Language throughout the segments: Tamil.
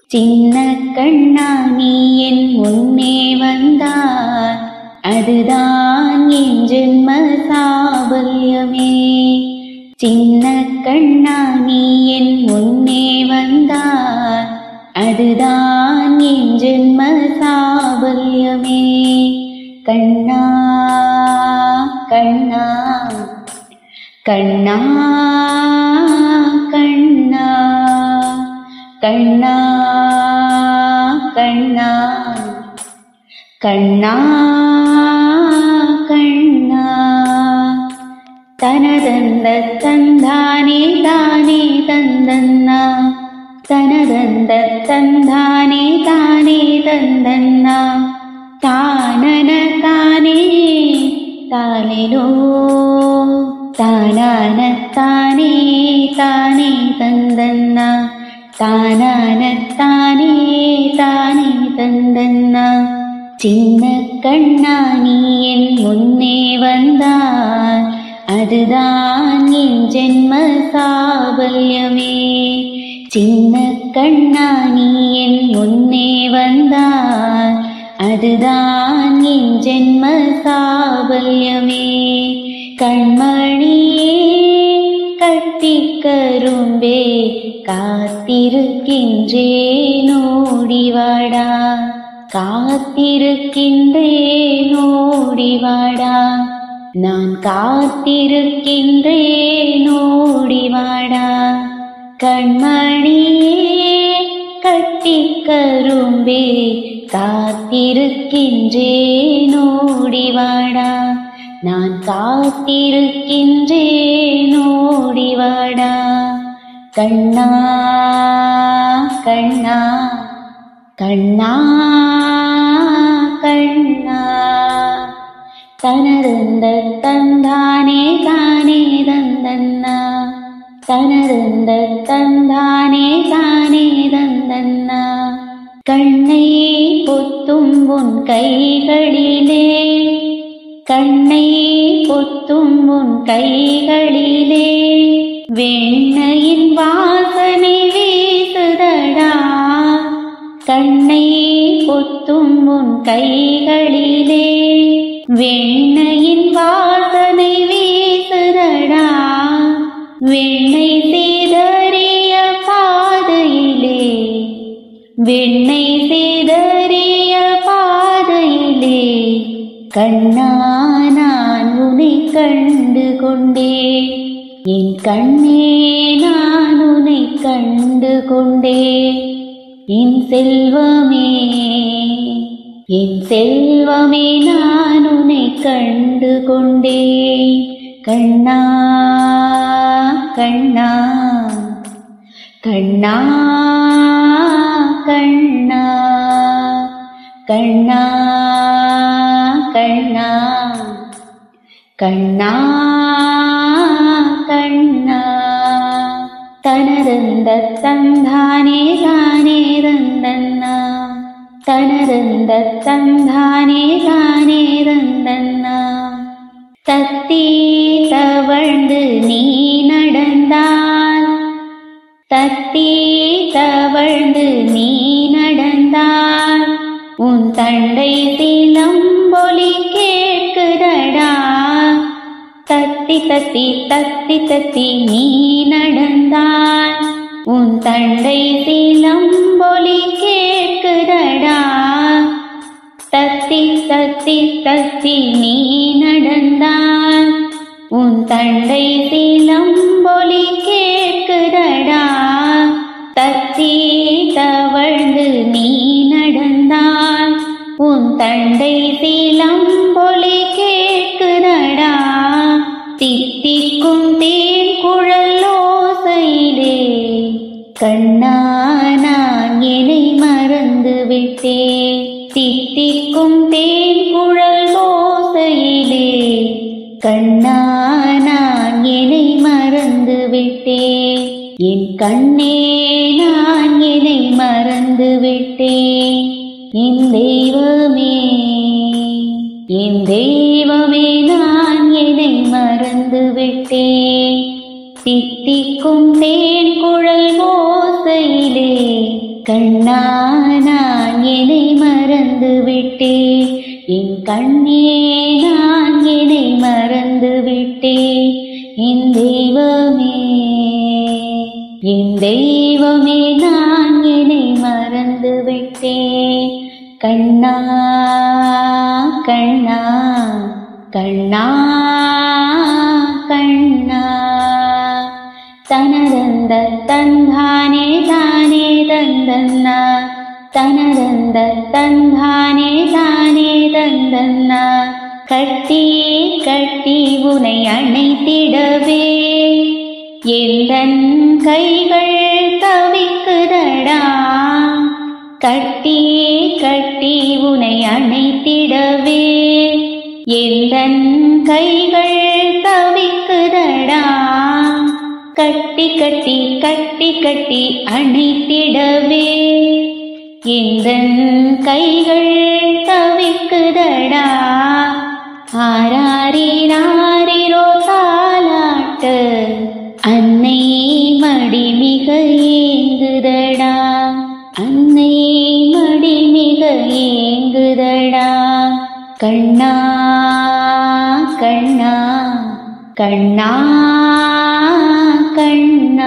சின்ன கண்ணா நீ என் முன்னே வந்தார் அதுதான் என் ஜென்ம சாபல்யமே சின்ன கண்ணா நீ என் முன்னே வந்தார் அதுதான் என் ஜென்ம சாபல்யமே கண்ணா கண்ணா கண்ணா கண்ணா கண்ணா கண்ணா கண்ணா கண்ணா தனதந்த தந்தானே தானே தந்தன்னா தனதந்த தந்தானே தானே தந்தன்னா தானன தானே தாலிலோ தானான தானே தானே தந்தன்னா தானான தானே தானே தந்தன்னா சின்ன கண்ணா நீ என் முன்னே வந்தார் அதுதான் என் ஜென்ம சாபல்யமே சின்ன கண்ணா நீ என் முன்னே வந்தார் அதுதான் என் ஜென்ம சாபல்யமே கண்மணியே கட்டி கரும்பே காத்திருக்கின்றேனோடிவாடா காத்திருக்கின்றேனோடிவாடா நான் காத்திருக்கின்றேனோடிவாடா கண்மணியே கட்டி கரும்பே காத்திருக்கின்றேனோடிவாடா நான் காத்திருக்கின்றேனோடிவாடா கண்ணா கண்ணா கண்ணா கண்ணா தனருந்த தந்தானே தானே தந்தன்னா தனருந்த தந்தானே தானே தந்தன்னா கண்ணை பொத்தும் உன் கைகளிலே கண்ணை பொத்தும் உன் கைகளிலே வெண்ணையின் வாசனை வீசுதடா கண்ணை பொத்தும் உன் கைகளிலே வெண்ணையின் வாசனை வீசுதடா வெண்ணை சிதறிய பாதையிலே வெண்ணை சிதறிய பாதையிலே கண்ணா நான் உன்னை கண்டு கொண்டேன் என் கண்ணே நான் உன்னை கண்டு கொண்டேன் என் செல்வமே என் செல்வமே நான் உன்னை கண்டு கொண்டேன் கண்ணா கண்ணா கண்ணா கண்ணா கண்ணா கண்ணா கண்ணா கண்ணா தனதந்த தந்தானே தானே தந்தன்னா தனதந்த தந்தானே தானே தந்தன்னா தத்தி தவழ்ந்து நீ நடந்தால் தத்தி தவழ்ந்து நீ நடந்தால் உன் தண்டை சிலம்பொலி கேட்குதடா தத்தி தத்தி தத்தி தத்தி நீ நடந்தால் உன் தண்டை சிலம்பொலி கேட்குதடா தத்தி தத்தி தத்தி நீ நடந்தால் உன் தண்டை சிலம்பொலி கேட்குதடா தத்தி தவழ்ந்து நீ நடந்தால் உன் தண்டை சிலம்பொலி கேட்குதடா தித்திக்கும் தேன் குழல் ஓசையிலே கண்ணா நான் என்னை மறந்து விட்டேன் தித்திக்கும் தேன் குழல் ஓசையிலே கண்ணா நான் என்னை மறந்து விட்டேன் என் கண்ணே நான் என்னை மறந்து விட்டேன் என் தெய்வமே என் தெய்வமே நான் என்னை மறந்து விட்டேன் தித்திக்கும் தேன் குழல் ஓசையிலே கண்ணா நான் என்னை மறந்து விட்டேன் என் கண்ணே நான் என்னை மறந்து விட்டேன் என் தெய்வமே என் தெய்வமே நான் என்னை மறந்து விட்டேன் கண்ணா கண்ணா கண்ணா கண்ணா தனதந்த தந்தானே தானே தந்தன்னா தனதந்த தந்தானே தானே தந்தன்னா கட்டி கட்டி உனை அணைத்திடவே எந்தன் கைகள் தவிக்குதடா கட்டி கட்டி உனை அணைத்திடவே எந்தன் கைகள் தவிக்குதடா கட்டி கட்டி கட்டி கட்டி அணைத்திடவே எந்தன் கைகள் தவிக்குதடா ஆராரினாரிரோ தாலாட்ட அன்னை மடி மிக ஏங்குதடா அன்னை மடி மிக ஏங்குதடா கண்ணா கண்ணா கண்ணா கண்ணா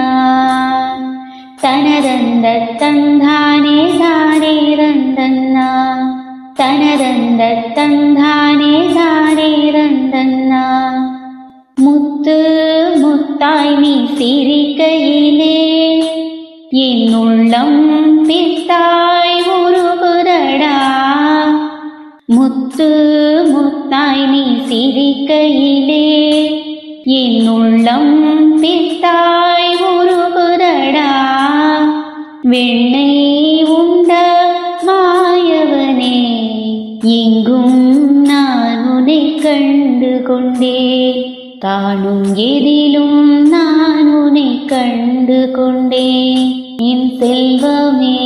தனதந்த தந்தானே தானே தந்தன்னா தனதந்த தந்தானே தானே தந்தன்னா முத்து முத்தாய் நீ சிரிக்கையிலே என் உள்ளம் பித்தாய் உருகுதடா முத்து முத்தாய் நீ சிரிக்கையிலே என் உள்ளம் பித்தாய் உருகுதடா வெண்ணை உண்ட மாயவனே எங்கும் நான் உன்னை கண்டு கொண்டே காணும் எதிலும் நான் உன்னை கண்டு கொண்டே என் செல்வமே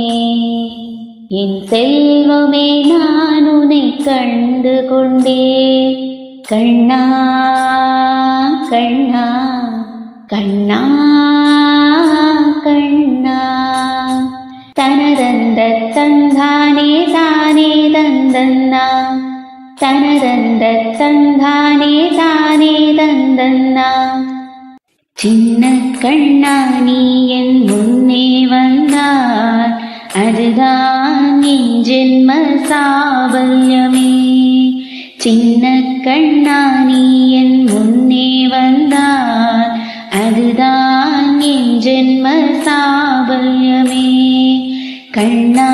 என் செல்வமே நான் உன்னை கண்டு கொண்டே கண்ணா கண்ணா கண்ணா கண்ணா தனதந்த தந்தானே தானே தந்தன்னா தனதந்த தந்தானே தானே தந்தன்னா சின்ன கண்ணா நீ என் முன்னே வந்தார் அதுதான் என் ஜென்ம சாபல்யமே சின்ன கண்ணா நீ என் முன்னே வந்தார் அதுதான் என் ஜென்ம சாபல்யமே கண்ணா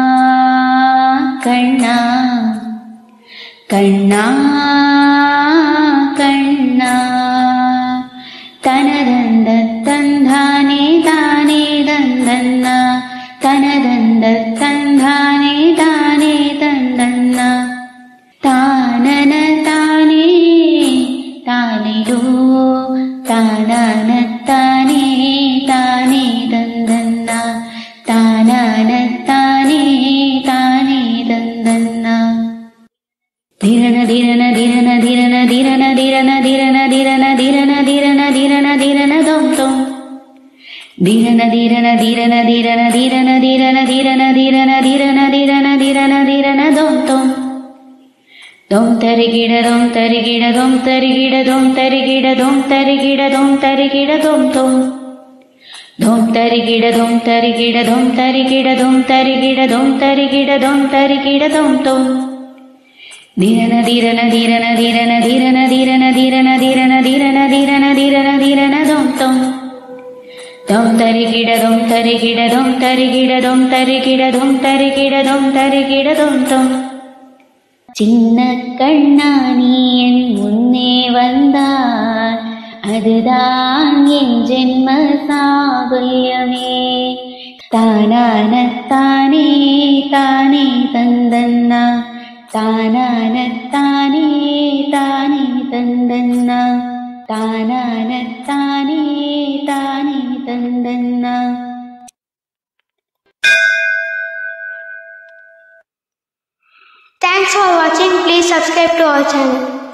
கண்ணா கண்ணா கண்ணா தனதந்த தந்தானே தானே தந்தன்னா தனதந்த தந்தானே தானே தந்தன்னா தானன தானே தானிடோ தானான தானே தானே தந்தன்னா தானான தானே தானே தந்தன்னா ಧಿರನ ಧಿರನ ಧಿರನ ಧಿರನ ಧಿರನ ಧಿರನ ಧಿರನ ಧಿರನ ಧಿರನ ಧಿರನ ಧಿರನ ಧಿರನ ದೊಂ ತೊಂ ಧಿರನ ಧಿರನ ಧಿರನ ಧಿರನ ಧಿರನ ಧಿರನ ಧಿರನ ಧಿರನ ಧಿರನ ಧಿರನ ಧಿರನ ಧಿರನ ದೊಂ ತೊಂ ದೊಂ ತರಿಗಿಡ ದೊಂ ತರಿಗಿಡ ದೊಂ ತರಿಗಿಡ ದೊಂ ತರಿಗಿಡ ದೊಂ ತರಿಗಿಡ ದೊಂ ತರಿಗಿಡ ದೊಂ ತೊಂ ದೊಂ ತರಿಗಿಡ ದೊಂ ತರಿಗಿಡ ದೊಂ ತರಿಗಿಡ ದೊಂ ತರಿಗಿಡ ದೊಂ ತರಿಗಿಡ ದೊಂ ತರಿಗಿಡ ದೊಂ ತೊಂ ಧಿರನ ಧಿರನ ಧಿರನ ಧಿರನ ಧಿರನ ಧಿರನ ಧಿರನ ಧಿರನ ಧಿರನ ಧಿರನ ಧಿರನ ಧಿರನ ದೊಂ ತೊಂ ದೊಂ ತರಿಗಿಡ ದೊಂ ತರಿಗಿಡ ದೊಂ ತರಿಗಿಡ ದೊಂ ತರಿಗಿಡ ದೊಂ ತರಿಗಿಡ ದೊಂ ತರಿಗಿಡ ದೊಂ ತೊಂ சின்ன கண்ணா நீ என் முன்னே வந்தார் அதுதான் என் ஜென்ம சாபல்யமே தானான தானே தானே தந்தன்னா தானான தானே தானே தந்தன்னா தானான தானே தானே தந்தன்னா Thanks for watching. Please subscribe to our channel.